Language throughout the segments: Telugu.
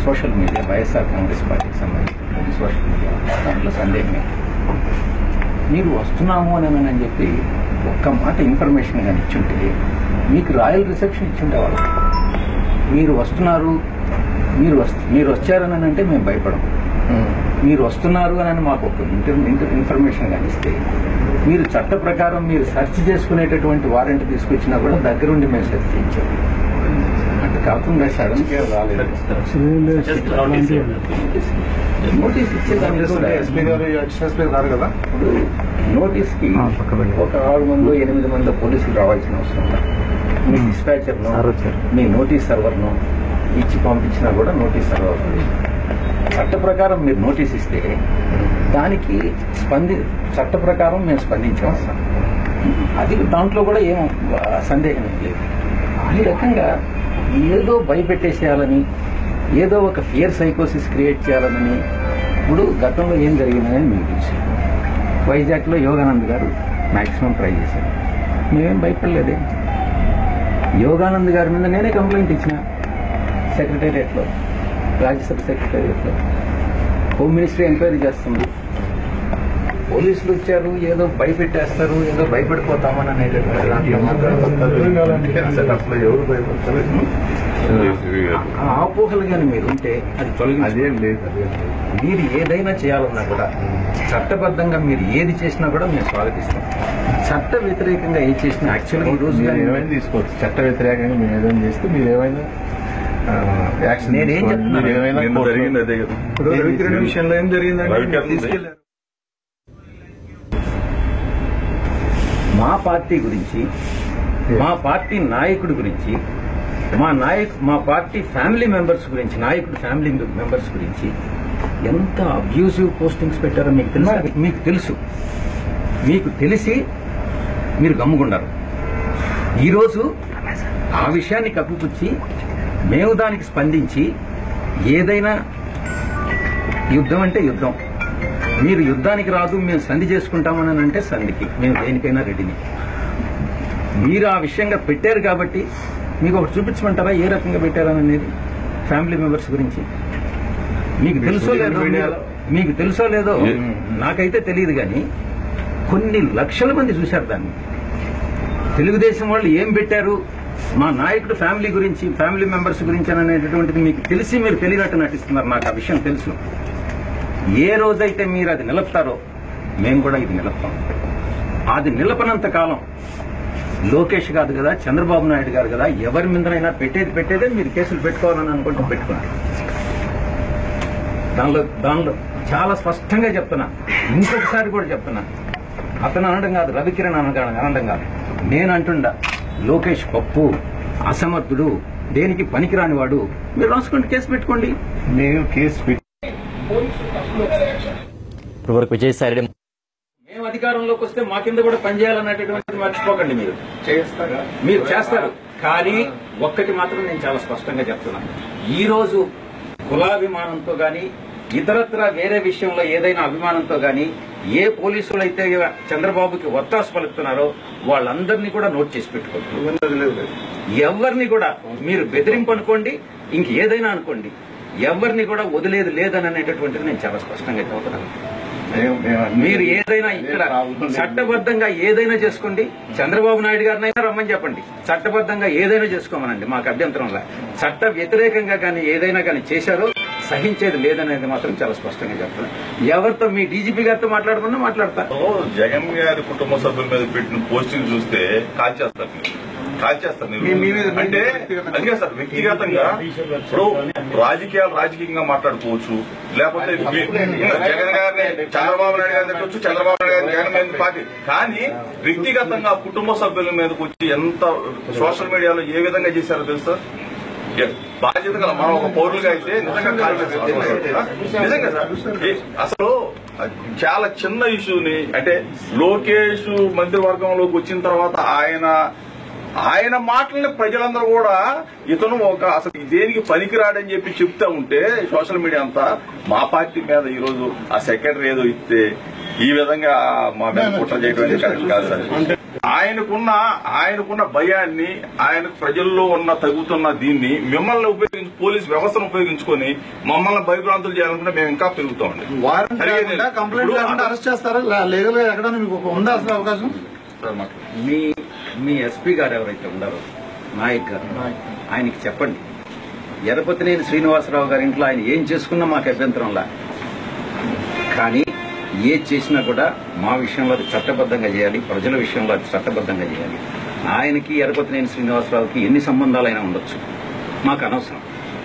సోషల్ మీడియా వైఎస్ఆర్ కాంగ్రెస్ పార్టీకి సంబంధించినటువంటి సోషల్ మీడియా దాంట్లో సందేహమే మీరు వస్తున్నాము అని అని చెప్పి ఒక్క మాట ఇన్ఫర్మేషన్ కానీ ఇచ్చుంటే మీకు రాయల్ రిసెప్షన్ ఇచ్చుండేవాళ్ళు మీరు వస్తున్నారు మీరు వస్తు మీరు వచ్చారని అంటే మేము భయపడం మీరు వస్తున్నారు అని మాకు ఒక ఇంటర్ ఇంటర్ ఇన్ఫర్మేషన్ కానీ ఇస్తే మీరు చట్ట ప్రకారం మీరు సెర్చ్ చేసుకునేటటువంటి వారెంట్ తీసుకొచ్చినా కూడా దగ్గరుండి మేము సెర్చ్ చేయించాం అంటే కాకుండా సడన్ గా రాలేదు నోటీస్ ఇచ్చేదానికి కూడా ఎస్పీ గారు ఎక్స్ ఎస్పీ గారు కదా ఇప్పుడు నోటీస్ కి ఒక ఆరు మంది ఎనిమిది మంది పోలీసులు రావాల్సిన అవసరం ఉంది మీ డిస్పాచర్ మీ నోటీస్ సర్వర్ ను ఇచ్చి పంపించినా కూడా నోటీస్ సర్వర్ అవుతుంది చట్ట ప్రకారం మీరు నోటీస్ ఇస్తే దానికి స్పంది చట్ట ప్రకారం మేము స్పందించాం అది దాంట్లో కూడా ఏం ఆ, సందేహం ఏం లేదు ఈ రకంగా ఏదో భయపెట్టేసేయాలని ఏదో ఒక ఫియర్ సైకోసిస్ క్రియేట్ చేయాలని ఇప్పుడు గతంలో ఏం జరిగిందని మీకు తెలుసు వైజాగ్లో యోగానంద్ గారు మాక్సిమం ట్రై చేశారు మేమేం భయపడలేదే యోగానంద్ గారి మీద నేనే కంప్లైంట్ ఇచ్చిన సెక్రటేరియట్లో రాజ్యసభ సెక్రటేరియట్లో హోమ్ మినిస్ట్రీ ఎంక్వైరీ చేస్తుంది పోలీసులు వచ్చారు ఏదో భయపెట్టేస్తారు ఏదో భయపడిపోతామని అనేటటువంటి దాంట్లో మాత్రం సెటప్ లో ఎవరు భయపడతారు ఆ అపోహలు కానీ మీరు ఉంటే అది తొలగి అదేం లేదు అదేం లేదు మీరు ఏదైనా చేయాలన్నా కూడా చట్టబద్ధంగా మీరు ఏది చేసినా కూడా మేము స్వాగతిస్తాం చట్ట వ్యతిరేకంగా ఏది చేసినా యాక్చువల్గా ఈ రోజు మీరు కానీ ఏమైనా తీసుకోవచ్చు చట్ట వ్యతిరేకంగా మీరు ఏదైనా చేస్తే మీరు ఏమైనా ఆ, యాక్షన్ నేనేం తీసుకోవాలి. చెప్తున్నాను? మీరు ఏమైనా నిన్న కోర్టులో- జరిగింది అదే కదా ఇప్పుడు రవికిరణ్ విషయంలో ఏం జరిగిందంటే రవికిరణ్ తీసుకెళ్లారు మా పార్టీ గురించి మా పార్టీ నాయకుడి గురించి మా నాయక్ మా పార్టీ ఫ్యామిలీ మెంబర్స్ గురించి నాయకుడు ఫ్యామిలీ మెంబర్స్ గురించి ఎంత అబ్యూజివ్ పోస్టింగ్స్ పెట్టారో మీకు తెలుసు మీకు తెలుసు మీకు తెలిసి మీరు గమ్ముకున్నారు ఈరోజు ఆ విషయాన్ని కప్పిపుచ్చి మేము దానికి స్పందించి ఏదైనా యుద్ధం అంటే యుద్ధం మీరు యుద్ధానికి రాదు మేము సంధి చేసుకుంటామని అంటే సంధికి మేము దేనికైనా రెడీని మీరు ఆ విషయంగా పెట్టారు కాబట్టి మీకు ఒకటి చూపించమంటారా ఏ రకంగా పెట్టారని అనేది ఫ్యామిలీ మెంబర్స్ గురించి మీకు తెలుసో లేదో మీడియాలో- మీకు తెలుసో లేదో నాకైతే తెలియదు కానీ కొన్ని లక్షల మంది చూశారు దాన్ని తెలుగుదేశం వాళ్ళు ఏం పెట్టారు మా నాయకుడు ఫ్యామిలీ గురించి ఫ్యామిలీ మెంబర్స్ గురించి అని అనేటటువంటిది మీకు తెలిసి మీరు తెలియనట్టు నటిస్తున్నారు నాకు ఆ విషయం తెలుసు ఏ రోజైతే మీరు అది నిలుపుతారో మేము కూడా ఇది నిలుపుతాం అది నిలపనంత కాలం లోకేష్ కాదు కదా చంద్రబాబు నాయుడు గారు కదా ఎవరి మీదనైనా పెట్టేది పెట్టేదే మీరు కేసులు పెట్టుకోవాలని అనుకుంటూ పెట్టుకున్నారు దానిలో దానిలో చాలా స్పష్టంగా చెప్తున్నా ఇంకొకసారి కూడా చెప్తున్నా అతను అనడం కాదు రవికిరణ్ అనడం అనడం కాదు నేను అంటుండా లోకేష్ పప్పు అసమర్థుడు దేనికి పనికిరాని వాడు మీరు రాసుకోండి కేసు పెట్టుకోండి మేము కేసు పెట్టి ఇప్పటివరకు విజయసాయి రెడ్డి మేము అధికారంలోకి వస్తే మా కింద కూడా పనిచేయాలనేటటువంటిది మర్చిపోకండి మీరు చేస్తారా మీరు చేస్తారు కానీ ఒక్కటి మాత్రం నేను చాలా స్పష్టంగా చెప్తున్నాను ఈ రోజు కులాభిమానంతో గాని ఇతరత్ర వేరే విషయంలో ఏదైనా అభిమానంతో గాని ఏ పోలీసులు అయితే చంద్రబాబుకి ఒత్తాసు పలుకుతున్నారో వాళ్ళందరినీ కూడా నోట్ చేసి పెట్టుకోండి ఎవరిని కూడా మీరు బెదిరింపు అనుకోండి ఇంక ఏదైనా అనుకోండి ఎవరిని కూడా వదిలేదు లేదని అనేటటువంటిది నేను చాలా స్పష్టంగా చెబుతున్నాను మేము- మేము అన్ని- మీరు ఏదైనా ఇక్కడ చట్టబద్ధంగా ఏదైనా చేసుకోండి చంద్రబాబు నాయుడు గారినైనా రమ్మని చెప్పండి చట్టబద్ధంగా ఏదైనా చేసుకోమనండి మాకు అభ్యంతరంలా చట్ట వ్యతిరేకంగా కానీ ఏదైనా కానీ చేశారో సహించేది లేదనేది మాత్రం చాలా స్పష్టంగా చెప్తాను ఎవరితో మీ డీజీపీ గారితో మాట్లాడమన్నా మాట్లాడతా ఓ, జగన్ గారి కుటుంబ సభ్యుల మీద పెట్టిన పోస్టింగ్ చూస్తే కాల్ చేస్తారు మీరు. కాల్ చేస్తారు మీరు. మీ- మీ మీద- మీ అంటే మీద వ్యక్తిగతంగా- అందుకే సార్ వ్యక్తిగతంగా ఇప్పుడు రాజకీయాలు రాజకీయంగా మాట్లాడుకోవచ్చు లేకపోతే మీ- జగన్ గారిని చంద్రబాబు నాయుడు గారిని తిట్టొచ్చు చంద్రబాబు నాయుడు గారిని జగన్ మీద పార్టీ కానీ వ్యక్తిగతంగా కుటుంబ సభ్యుల మీదకి వచ్చి ఎంత సోషల్ మీడియాలో ఏ విధంగా చేశారో తెలుసా ఏ- బాధ్యత గల మనం ఒక పౌరులుగా అయితే నిజంగా కాల్ చేస్తాం నిజంగా సార్ ఏ- అసలు చాలా చిన్న ఇష్యూని అంటే లోకేష్ మంత్రివర్గంలోకి వచ్చిన తర్వాత ఆయన ఆయన మాటల్ని ప్రజలందరూ కూడా ఇతను ఒక అసలు దేనికి పనికిరాడని చెప్పి చెప్తా ఉంటే సోషల్ మీడియా అంతా మా పార్టీ మీద ఈ రోజు ఆ సెక్రటరీ ఏదో ఇస్తే ఈ విధంగా మా మీద కుట్ర చేయడం అనేది కరెక్ట్ కాదు సార్ ఆయనకున్న ఆయనకున్న భయాన్ని ఆయన ప్రజల్లో ఉన్న తగ్గుతున్న దీన్ని మిమ్మల్ని ఉపయోగించి పోలీస్ వ్యవస్థను ఉపయోగించుకొని మమ్మల్ని భయభ్రాంతులు చేయాలనుకుంటే మేము ఇంకా పెరుగుతామండి వారెంట్ సరిగ్గా లేకుండా కంప్లైంట్ ఇప్పుడు లేకుండా అరెస్ట్ చేస్తారా లీగల్ గా ఎక్కడ మీకు ఒక- ఉందా అసలు అవకాశం సార్ మాట్లాడండి. మీ మీ ఎస్పీ గారు ఎవరైతే ఉన్నారో నాయక్ గారు ఆయనకి చెప్పండి ఎరపతినేని శ్రీనివాసరావు గారి ఇంట్లో ఆయన ఏం చేసుకున్నా మాకు అభ్యంతరంలా కానీ ఏది చేసినా కూడా మా విషయంలో అది చట్టబద్ధంగా చేయాలి ప్రజల విషయంలో అది చట్టబద్ధంగా చేయాలి ఆయనకి ఎరపతినేని శ్రీనివాసరావుకి ఎన్ని సంబంధాలైనా ఉండొచ్చు మాకు అనవసరం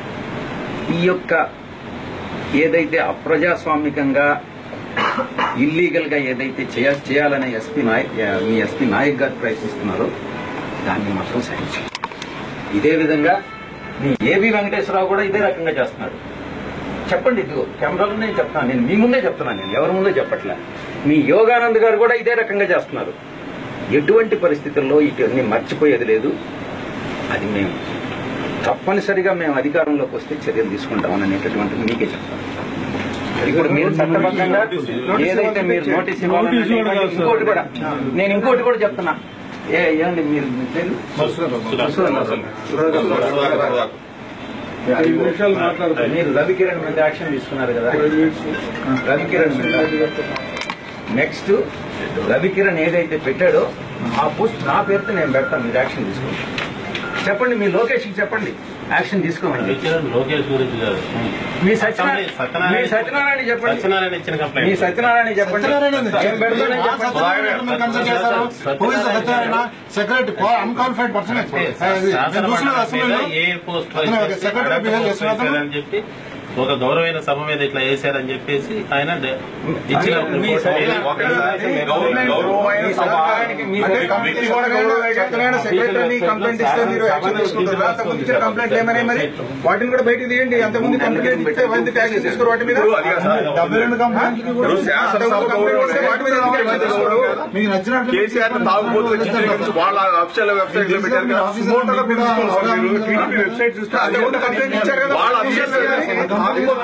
ఈ యొక్క ఏదైతే అప్రజాస్వామికంగా ఇల్లీగల్ గా ఏదైతే చేయ- చేయాలనే ఎస్పీ నాయక్ మీ ఎస్పీ నాయక్ గారు ప్రయత్నిస్తున్నారో దాన్ని మాత్రం సహించాలి ఇదే విధంగా మీ ఏబి వెంకటేశ్వరరావు కూడా ఇదే రకంగా చేస్తున్నాడు చెప్పండి ఇదిగో కెమెరాలో నేను చెప్తాను నేను మీ ముందే చెప్తున్నాను నేను ఎవరి ముందే చెప్పట్లే మీ యోగానంద్ గారు కూడా ఇదే రకంగా చేస్తున్నారు ఎటువంటి పరిస్థితుల్లో ఇవన్నీ మర్చిపోయేది లేదు అది మేము తప్పనిసరిగా మేము అధికారంలోకి వస్తే చర్యలు తీసుకుంటామని అనేటటువంటిది మీకే చెప్తాను ఇప్పుడు మీరు చట్టబద్ధంగా ఏదైతే మీరు నోటీస్ ఇవ్వాలని ఇంకోటి కూడా నేను ఇంకోటి కూడా చెప్తున్నా ఏ ఏమండి మీరు మీ పేరు? మధుసూదన్ రావు. ఐదు నిమిషాలు మాట్లాడతారు మీరు రవికిరణ్ మీద యాక్షన్ తీసుకున్నారు కదా రవికిరణ్ మీద నెక్స్ట్ రవికిరణ్ ఏదైతే పెట్టాడో ఆ పోస్ట్ నా పేరుతో నేను పెడతాను మీరు యాక్షన్ తీసుకోండి చెప్పండి మీ లోకేష్కి చెప్పండి యాక్షన్ తీసుకోమని లోకేష్ గురించి కాదు మీ సత్యనారాయణ సత్యనారాయణ- మీ సత్యనారాయణ చెప్పండి సత్యనారాయణ ఇచ్చిన మీ కంప్లైంట్ సత్యనారాయణ చెప్పండి సత్యనారాయణ ఉంది. ఏం పెడతానని ఆ చెప్పండి సత్యనారాయణ మీరు కన్సల్ట్ చేశారు Who is the Satyanarayana secretary unqualified person అసెంబ్లీలో ఏ పోస్ట్ అతను ఒక secretary behave చేస్తున్నాడు అతను? అని చెప్పి ఒక గౌరవమైన సభ మీద ఇట్లా వేశారని చెప్పేసి ఆయన డ- ఇచ్చిన మీ రిపోర్ట్ సత్యనారాయణ- ఒకసారి గౌరవ- గౌరవమైన సభ సత్యనారాయణకి మీ అంటే వ్యక్తి కంప్లైంట్ కూడా గౌరవం సత్యనారాయణ సెక్రటరీని కంప్లైంట్ ఇస్తే మీరు యాక్షన్ తీసుకుంటారు అంతకుముందు ఇచ్చిన కంప్లైంట్ ఏమని మరి వాటిని కూడా బయటకు తీయండి అంతకుముందు కంప్లైంట్ ఇస్తే ఎందుకు యాక్షన్ తీసుకోరు వాటి మీద ఇప్పుడు అది కాదు సార్. డెబ్బై రెండు కంప్లైంట్లు కూడా ఇప్పుడు శాసనసభ అంతకుముందు కంప్లైంట్ వస్తే వాటి మీద ఎందుకు యాక్షన్ తీసుకోరు మీకు నచ్చినట్లు కేసీఆర్ తాగుబోతులు చిత్రీకరించి వాళ్ళ అఫీషియల్ వెబ్సైట్ లో పెట్టారు కదా సుమోటోలో కూడా మీరు టీడీపీ వెబ్సైట్ చూస్తే అంతకుముందు కంప్లైంట్ ఇచ్చారు కదా వాళ్ళ అఫీషియల్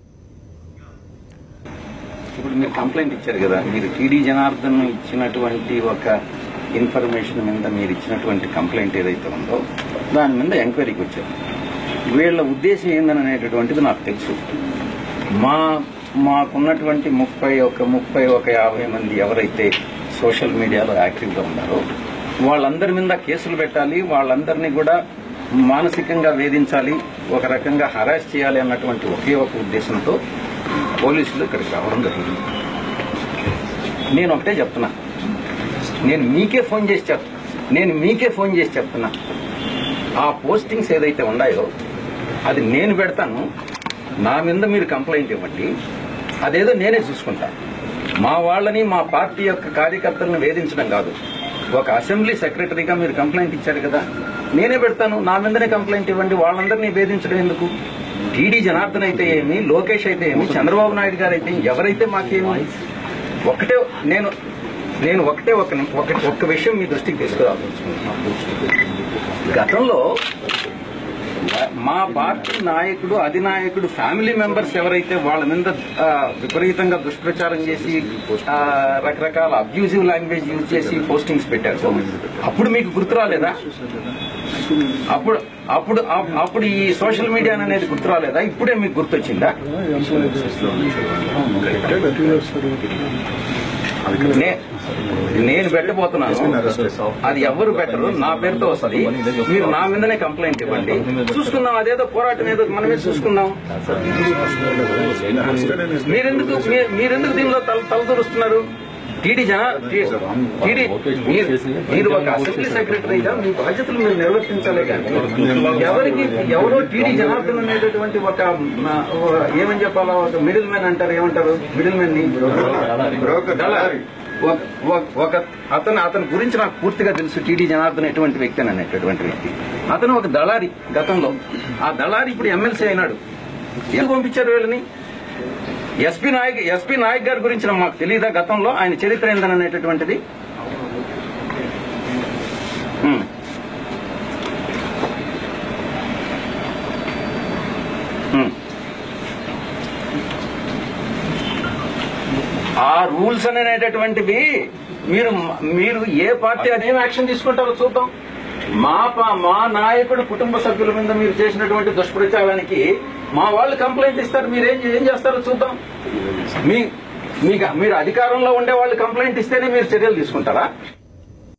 ఇప్పుడు మీరు కంప్లైంట్ ఇచ్చారు కదా మీరు టీడీ జనార్దన్ ఇచ్చినటువంటి ఒక ఇన్ఫర్మేషన్ మీద మీరు ఇచ్చినటువంటి కంప్లైంట్ ఏదైతే ఉందో దాని మీద ఎంక్వైరీకి వచ్చారు వీళ్ళ ఉద్దేశం ఏందని అనేటటువంటిది నాకు తెలుసు మా మాకున్నటువంటి ముప్పై ఒక ముప్పై ఒక యాభై మంది ఎవరైతే సోషల్ మీడియాలో యాక్టివ్గా ఉన్నారో వాళ్ళందరి మీద కేసులు పెట్టాలి వాళ్ళందరినీ కూడా మానసికంగా వేధించాలి ఒక రకంగా హరాస్ చేయాలి అన్నటువంటి ఒకే ఒక ఉద్దేశంతో పోలీసులు ఇక్కడికి రావడం జరిగింది నేను ఒకటే చెప్తున్నా నేను మీకే ఫోన్ చేసి చెప్ నేను మీకే ఫోన్ చేసి చెప్తున్నా ఆ పోస్టింగ్స్ ఏదైతే ఉన్నాయో అది నేను పెడతాను నా మీద మీరు కంప్లైంట్ ఇవ్వండి అదేదో నేనే చూసుకుంటా మా వాళ్ళని మా పార్టీ యొక్క కార్యకర్తలను వేధించడం కాదు ఒక అసెంబ్లీ సెక్రటరీగా మీరు కంప్లైంట్ ఇచ్చారు కదా నేనే పెడతాను నా మీదనే కంప్లైంట్ ఇవ్వండి వాళ్ళందరినీ వేధించడం ఎందుకు టీడీ జనార్దన్ అయితే ఏమి లోకేష్ అయితే ఏమి చంద్రబాబు నాయుడు గారు అయితే ఎవరైతే మాకేమి ఒకటే నేను నేను ఒకటే ఒక నిమి- ఒక ఒక్క విషయం మీ దృష్టికి తీసుకురావాలనుకుంటున్నాను గతంలో మా పార్టీ నాయకుడు అధినాయకుడు ఫ్యామిలీ మెంబర్స్ ఎవరైతే వాళ్ళ మీద ఆ, విపరీతంగా దుష్ప్రచారం చేసి ఆ, రకరకాల అబ్యూజివ్ లాంగ్వేజ్ యూజ్ చేసి పోస్టింగ్స్ పెట్టారు అప్పుడు మీకు గుర్తు రాలేదా అప్పుడు అప్పుడు అప్- అప్పుడు ఈ సోషల్ మీడియా అనేది గుర్తు రాలేదా ఇప్పుడే మీకు గుర్తొచ్చిందా నే- నేను పెట్టబోతున్నాను అది ఎవరు పెట్టరు నా పేరుతో వస్తుంది మీరు నా మీదనే కంప్లైంట్ ఇవ్వండి చూసుకుందాం అదేదో పోరాటం ఏదో మనమే చూసుకుందాం మీరెందుకు మీ- మీరెందుకు దీనిలో తల తలదూరుస్తున్నారు టీడీ జన టీడీ మీరు మీరు ఒక అసెంబ్లీ సెక్రటరీగా మీ బాధ్యతలు మీరు నిర్వర్తించాలి కానీ ఎవరికి ఎవరో టీడీ జనార్దన్ అనేటటువంటి ఒక ఆ, ఏమని చెప్పాలా ఒక మిడిల్ మ్యాన్ అంటారు ఏమంటారు మిడిల్ మ్యాన్ ని దళారి. ఒక- ఒక- ఒక అతను అతని గురించి నాకు పూర్తిగా తెలుసు టీడీ జనార్దన్ ఎటువంటి వ్యక్తి అని అనేటటువంటి వ్యక్తి అతను ఒక దళారి గతంలో ఆ దళారి ఇప్పుడు ఎమ్మెల్సీ అయినాడు ఎందుకు పంపించారు వీళ్ళని ఎస్పీ నాయక్ ఎస్పీ నాయక్ గారి గురించి మాకు తెలియదా గతంలో ఆయన చరిత్ర ఏందని అనేటటువంటిది హ్మ్. హ్మ్. ఆ రూల్స్ అనేటటువంటివి మీరు మీరు ఏ పార్టీ అదేం యాక్షన్ తీసుకుంటారో చూద్దాం మా పా- మా నాయకుడు కుటుంబ సభ్యుల మీద మీరు చేసినటువంటి దుష్ప్రచారానికి మా వాళ్ళు కంప్లైంట్ ఇస్తారు మీరు ఏం ఏం చేస్తారో చూద్దాం మీ మీకు మీరు అధికారంలో ఉండే వాళ్ళు కంప్లైంట్ ఇస్తేనే మీరు చర్యలు తీసుకుంటారా